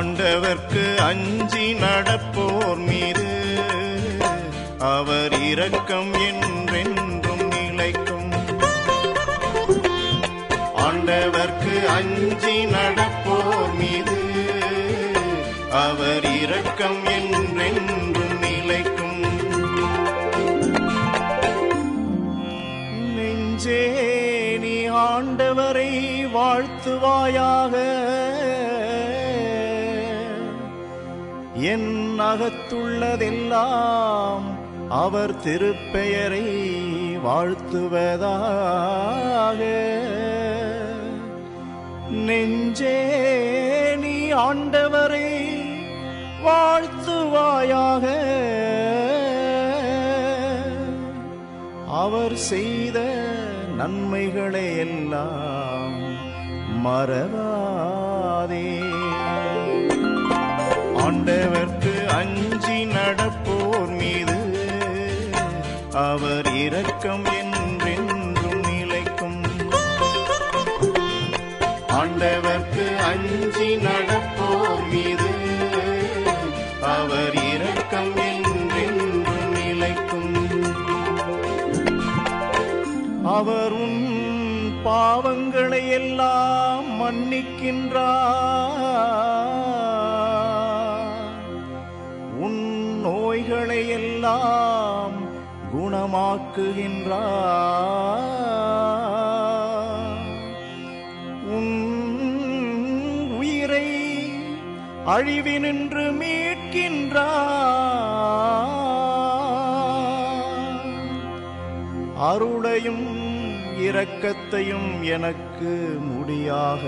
ஆண்டவர்க்கு அஞ்சி நடப்போர் மீது அவர் இரக்கம் என்றென்றும் நிலைக்கும் ஆண்டவர்க்கு அஞ்சி நடப்போர் மீது அவர் இரக்கம் என்றென்றும் நிலைக்கும் நெஞ்சே நீ ஆண்டவரை வாழ்த்துவாயாக என் அகத்துள்ளதெல்லாம் அவர் திருப்பெயரை வாழ்த்துவதாக நெஞ்சே நீ ஆண்டவரை வாழ்த்துவாயாக அவர் செய்த நன்மைகளை எல்லாம் மறவாதே ஆண்டவர்க்கு அஞ்சி நடப்போர் மீது அவர் இரக்கம் என்றென்றும் நிலைக்கும் ஆண்டவர்க்கு அஞ்சி நடப்போர் மீது அவர் இரக்கம் என்றென்றும் நிலைக்கும் அவர் உன் பாவங்களை எல்லாம் மன்னிக்கின்றார் உன் நோய்களை எல்லாம் குணமாக்குகின்றார் உன் உயிரை அழிவினின்று மீட்கின்றார் அருளையும் இரக்கத்தையும் எனக்கு முடியாக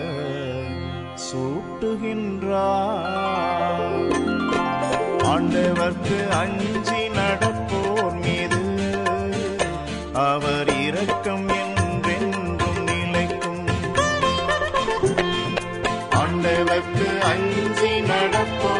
சூட்டுகின்றார் ஆண்டவர்க்கு அஞ்சி நடப்போர் மீது அவர் இரக்கம் என்றென்றும் நிலைக்கும் ஆண்டவர்க்கு அஞ்சி நடப்போர்